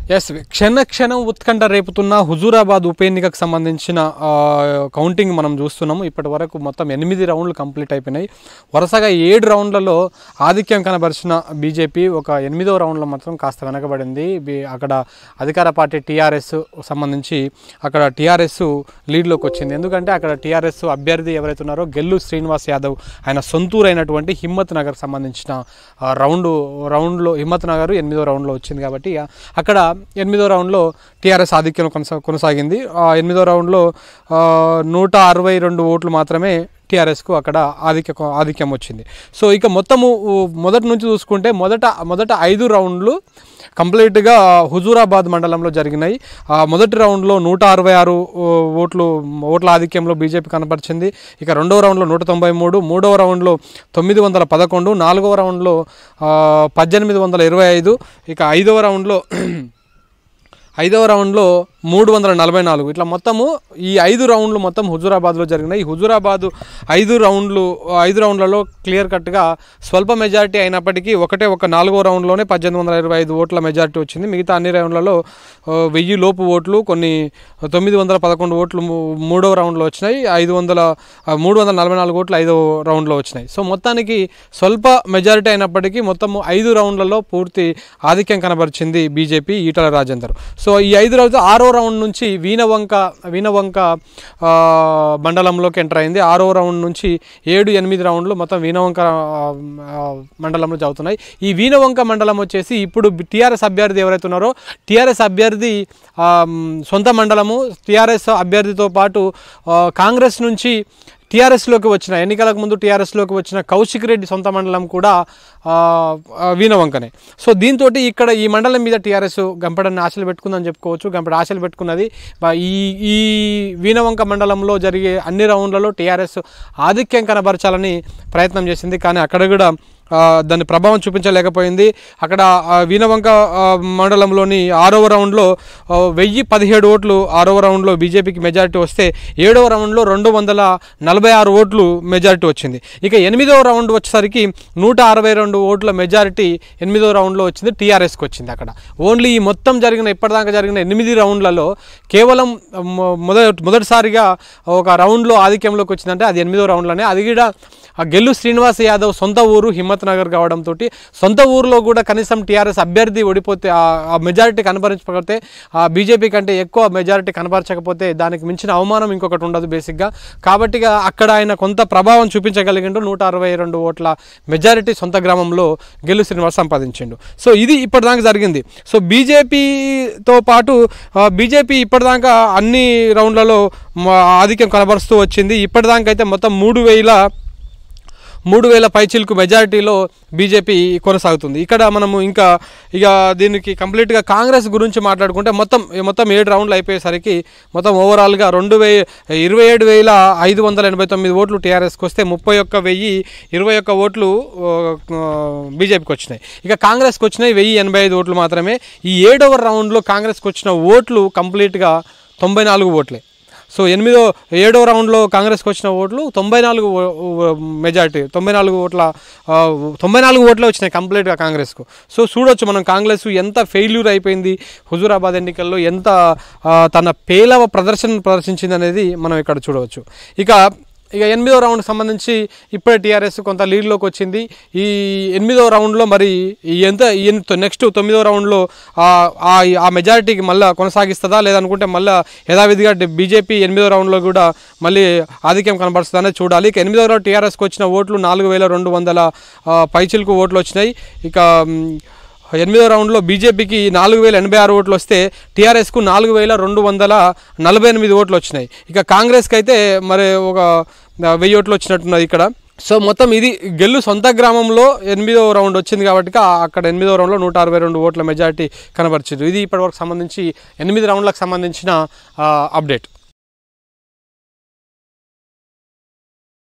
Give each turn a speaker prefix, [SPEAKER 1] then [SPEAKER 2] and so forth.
[SPEAKER 1] yes క్షణ క్షణం ఉత్కంఠ రేపుతున్న హుజూరాబాద్ ఉప ఎన్నికకు సంబంధించిన ఆ, కౌంటింగ్ మనం చూస్తున్నాము ఇప్పటి వరకు మొత్తం ఎనిమిది రౌండ్లు కంప్లీట్ అయిపోయినాయి వరుసగా ఏడు రౌండ్లలో ఆధిక్యం కనబరిచిన బీజేపీ ఒక ఎనిమిదో రౌండ్లో మాత్రం కాస్త వెనకబడింది బి- అక్కడ అధికార పార్టీ టీఆర్ఎస్ సంబంధించి అక్కడ టీఆర్ఎస్ లీడ్లోకి వచ్చింది ఎందుకంటే అక్కడ టీఆర్ఎస్ అభ్యర్థి ఎవరైతే ఉన్నారో గెల్లు శ్రీనివాస్ యాదవ్ ఆయన సొంతూరు అయినటువంటి హిమ్మత్ నగర్ సంబంధించిన ఆ, రౌండ్ రౌండ్లో హిమ్మత్ నగర్ ఎనిమిదో రౌండ్లో వచ్చింది కాబట్టి ఆ, అక్కడ ఎనిమిదో రౌండ్లో టీఆర్ఎస్ ఆధిక్యం కొనసా కొనసాగింది ఆ ఎనిమిదో రౌండ్లో ఆ, నూట అరవై రెండు ఓట్లు మాత్రమే టీఆర్ఎస్కు అక్కడ ఆధిక్య ఆధిక్యం వచ్చింది సో ఇక మొత్తము ఊ, మొదటి నుంచి చూసుకుంటే మొదట మొదట ఐదు రౌండ్లు కంప్లీట్గా హుజూరాబాద్ మండలంలో జరిగినాయి ఆ మొదటి రౌండ్లో నూట అరవై ఆరు ఓ, ఓట్లు ఓట్ల ఆధిక్యంలో బీజేపీ కనపరిచింది ఇక రెండవ రౌండ్లో నూట తొంభై మూడు మూడవ రౌండ్లో తొమ్మిది వందల పదకొండు నాలుగవ రౌండ్లో ఆ, పద్దెనిమిది వందల ఇరవై ఐదు ఇక ఐదవ రౌండ్లో ఐదవ రౌండ్లో మూడు వందల నలభై నాలుగు ఇట్లా మొత్తము ఈ ఐదు రౌండ్లు మొత్తం హుజూరాబాద్లో జరిగినాయి హుజూరాబాద్ ఐదు రౌండ్లు ఐదు రౌండ్లలో క్లియర్ కట్గా స్వల్ప మెజారిటీ అయినప్పటికీ ఒకటే ఒక నాలుగో రౌండ్లోనే పద్దెనిమిది వందల ఇరవై ఐదు ఓట్ల మెజారిటీ వచ్చింది మిగతా అన్ని రౌండ్లలో ఆ, వెయ్యి లోపు ఓట్లు కొన్ని తొమ్మిది వందల పదకొండు ఓట్లు మూ- మూడవ రౌండ్లో వచ్చినాయి ఐదు వందల ఆ, మూడు వందల నలభై నాలుగు ఓట్లు ఐదవ రౌండ్లో వచ్చినాయి సో మొత్తానికి స్వల్ప మెజారిటీ అయినప్పటికీ మొత్తం ఐదు రౌండ్లలో పూర్తి ఆధిక్యం కనబరిచింది బీజేపీ ఈటల రాజేందర్ సో ఈ ఐదు రోజు ఆరో రౌండ్ నుంచి వీణవంక వీణవంక ఆ, మండలంలోకి ఎంటర్ అయింది ఆరో రౌండ్ నుంచి ఏడు ఎనిమిది రౌండ్లు మొత్తం వీణవంక ఆ, ఆ, మండలంలో జరుగుతున్నాయి ఈ వీణవంక మండలం వచ్చేసి ఇప్పుడు టీఆర్ఎస్ అభ్యర్థి ఎవరైతే ఉన్నారో టీఆర్ఎస్ అభ్యర్థి ఆ, మ్, సొంత మండలము టీఆర్ఎస్ అభ్యర్థితో పాటు ఆ, కాంగ్రెస్ నుంచి టీఆర్ఎస్లోకి వచ్చిన ఎన్నికలకు ముందు టీఆర్ఎస్లోకి వచ్చిన కౌశిక్ రెడ్డి సొంత మండలం కూడా ఆ, ఆ, వీణవంకనే సో దీంతో ఇక్కడ ఈ మండలం మీద టీఆర్ఎస్ గంపడని ఆశలు పెట్టుకుందని చెప్పుకోవచ్చు గంపడ ఆశలు పెట్టుకున్నది బా- ఈ ఈ వీణవంక మండలంలో జరిగే అన్ని రౌండ్లలో టీఆర్ఎస్ ఆధిక్యం కనబరచాలని ప్రయత్నం చేసింది కానీ అక్కడ కూడా ఆ, దాని ప్రభావం చూపించలేకపోయింది అక్కడ ఆ, వీణవంక ఆ, మండలంలోని ఆరవ రౌండ్లో ఆ, వెయ్యి పదిహేడు ఓట్లు ఆరవ రౌండ్లో బీజేపీకి మెజారిటీ వస్తే ఏడవ రౌండ్లో రెండు వందల నలభై ఆరు ఓట్లు మెజారిటీ వచ్చింది ఇక ఎనిమిదవ రౌండ్ వచ్చేసరికి నూట అరవై రెండు ఓట్ల మెజారిటీ ఎనిమిదవ రౌండ్లో వచ్చింది టీఆర్ఎస్కి వచ్చింది అక్కడ ఓన్లీ ఈ మొత్తం జరిగిన ఇప్పటిదాకా జరిగిన ఎనిమిది రౌండ్లలో కేవలం మొ- మొదటి మొదటిసారిగా ఒక రౌండ్లో ఆధిక్యంలోకి వచ్చిందంటే అది ఎనిమిదో రౌండ్లోనే అది కూడా ఆ గెల్లు శ్రీనివాస్ యాదవ్ సొంత ఊరు హిమ్మత్ నగర్ కావడంతో సొంత ఊరిలో కూడా కనీసం టీఆర్ఎస్ అభ్యర్థి ఓడిపోతే ఆ- ఆ మెజారిటీ కనబరచకపోతే ఆ బీజేపీ కంటే ఎక్కువ మెజారిటీ కనబరచకపోతే దానికి మించిన అవమానం ఇంకొకటి ఉండదు బేసిక్గా కాబట్టి ఇక అక్కడ ఆయన కొంత ప్రభావం చూపించగలిగిండు నూట అరవై రెండు ఓట్ల మెజారిటీ సొంత గ్రామంలో గెల్లు శ్రీనివాస్ సంపాదించిండు సో ఇది ఇప్పటిదాకా జరిగింది సో బీజేపీతో పాటు బీజేపీ ఇప్పటిదాకా అన్ని రౌండ్లలో మ- ఆధిక్యం కనబరుస్తూ వచ్చింది ఇప్పటిదాకా అయితే మొత్తం మూడు వేల మూడు వేల పైచిలకు మెజారిటీలో బీజేపీ కొనసాగుతుంది ఇక్కడ మనము ఇంకా ఇక దీనికి కంప్లీట్గా కాంగ్రెస్ గురించి మాట్లాడుకుంటే మొత్తం మొత్తం ఏడు రౌండ్లు అయిపోయేసరికి మొత్తం ఓవరాల్గా రెండు వే ఇరవై ఏడు వేల ఐదు వందల ఎనభై తొమ్మిది ఓట్లు టీఆర్ఎస్కి వస్తే ముప్పై ఒక్క వెయ్యి ఇరవై ఒక్క ఓట్లు బీజేపీకి వచ్చినాయి ఇక కాంగ్రెస్కి వచ్చినాయి వెయ్యి ఎనభై ఐదు ఓట్లు మాత్రమే ఈ ఏడవ రౌండ్లో కాంగ్రెస్కి వచ్చిన ఓట్లు కంప్లీట్గా తొంభై నాలుగు ఓట్లే సో ఎనిమిదో ఏడో రౌండ్లో కాంగ్రెస్కి వచ్చిన ఓట్లు తొంభై నాలుగు ఓ- ఓ- మెజారిటీ తొంభై నాలుగు ఓట్ల ఆ, తొంభై నాలుగు ఓట్లే వచ్చినాయి కంప్లీట్గా కాంగ్రెస్కు సో చూడొచ్చు మనం కాంగ్రెస్ ఎంత ఫెయిల్యూర్ అయిపోయింది హుజూరాబాద్ ఎన్నికల్లో ఎంత ఆ, తన పేలవ ప్రదర్శన ప్రదర్శించింది అనేది మనం ఇక్కడ చూడవచ్చు ఇక ఇక ఎనిమిదో రౌండ్ సంబంధించి ఇప్పుడే టీఆర్ఎస్ కొంత లీడ్లోకి వచ్చింది ఈ ఎనిమిదో రౌండ్లో మరి ఈ ఎంత నెక్స్ట్ తొమ్మిదో రౌండ్లో ఆ- ఆ ఆ మెజారిటీకి మళ్ళీ కొనసాగిస్తుందా లేదనుకుంటే మళ్ళీ యథావిధిగా బీజేపీ ఎనిమిదో రౌండ్లో కూడా మళ్ళీ ఆధిక్యం కనబరుస్తుందనే చూడాలి ఇక ఎనిమిదో రౌండ్ టీఆర్ఎస్కి వచ్చిన ఓట్లు నాలుగు వేల రెండు వందల ఆ, పైచిలకు ఓట్లు వచ్చినాయి ఇక మ్, ఎనిమిదో రౌండ్లో బీజేపీకి నాలుగు వేల ఎనభై ఆరు ఓట్లు వస్తే టీఆర్ఎస్కు నాలుగు వేల రెండు వందల నలభై ఎనిమిది ఓట్లు వచ్చినాయి ఇక కాంగ్రెస్కి అయితే మరి ఒక వెయ్యి ఓట్లు వచ్చినట్టున్నది ఇక్కడ సో మొత్తం ఇది గెల్లు సొంత గ్రామంలో ఎనిమిదో రౌండ్ వచ్చింది కాబట్టి ఆ- అక్కడ ఎనిమిదో రౌండ్లో నూట అరవై రెండు ఓట్ల మెజారిటీ కనబరిచింది ఇది ఇప్పటివరకు సంబంధించి ఎనిమిది రౌండ్లకు సంబంధించిన ఆ, అప్డేట్